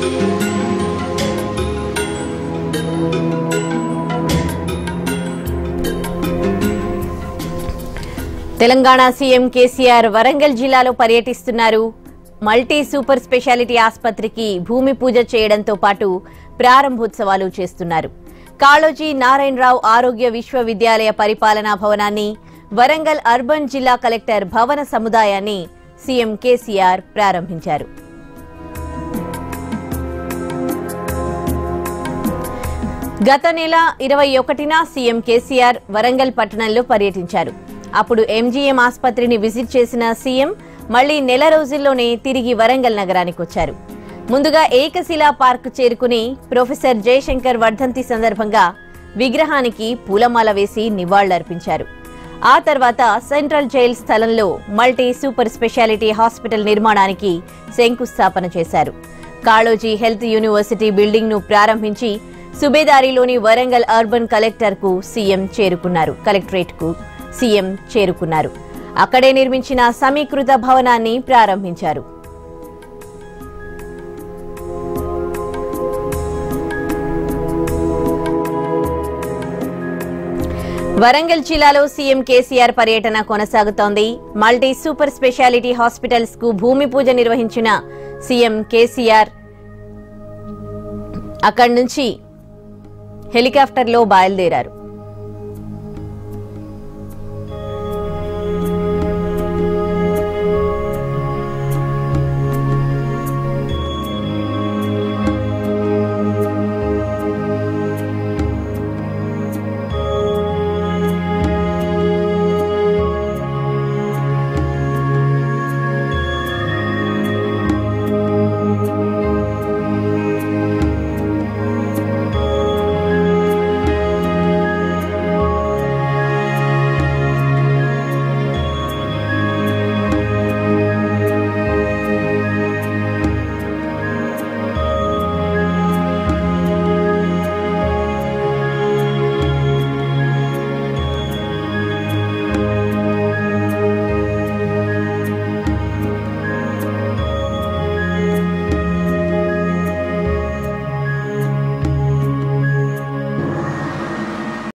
Telangana CM KCR Warangal జిల్లాలో పర్యటిస్తున్నారు multi super speciality ఆసుపత్రికి భూమి పూజ చేయడంతో పాటు ప్రారంభోత్సవాలు చేస్తున్నారు కాళోజీ నారాయణరావు ఆరోగ్య విశ్వవిద్యాలయ పరిపాలనా భవనాన్ని వరంగల్ అర్బన్ జిల్లా కలెక్టర్ భవన సముదాయాన్ని సీఎం కేసీఆర్ ప్రారంభించారు గత నెల ఇరవై ఒకటిన సీఎం కేసీఆర్ వరంగల్ పట్టణంలో పర్యటించారు అప్పుడు ఎంజీఎం ఆసుపత్రిని విజిట్ చేసిన సీఎం మళ్లీ నెల రోజుల్లోనే తిరిగి వరంగల్ నగరానికి వచ్చారు ముందుగా ఏకశిలా పార్క్ చేరుకుని ప్రొఫెసర్ జయశంకర్ వర్ధంతి సందర్భంగా విగ్రహానికి పూలమాల వేసి నివాళులర్పించారు ఆ తర్వాత సెంట్రల్ జైల్ స్థలంలో మల్టీ సూపర్ స్పెషాలిటీ హాస్పిటల్ నిర్మాణానికి శంకుస్థాపన చేశారు కాళోజీ హెల్త్ యూనివర్సిటీ బిల్డింగ్ ను ప్రారంభించి సుబేదారిలోని వరంగల్ అర్బన్ కలెక్టర్ కు సీఎం చేరుకున్నారు కలెక్టరేట్ కు సీఎం చేరుకున్నారు అక్కడే నిర్మించిన సమీకృత భవనాన్ని ప్రారంభించారు వరంగల్ జిల్లాలో సీఎం కేసీఆర్ పర్యటన కొనసాగుతోంది మల్టీ సూపర్ స్పెషాలిటీ హాస్పిటల్స్ కు భూమి పూజ నిర్వహించిన సీఎం కేసీఆర్ అక్కడి నుంచి హెలికాప్టర్లో బయలుదేరారు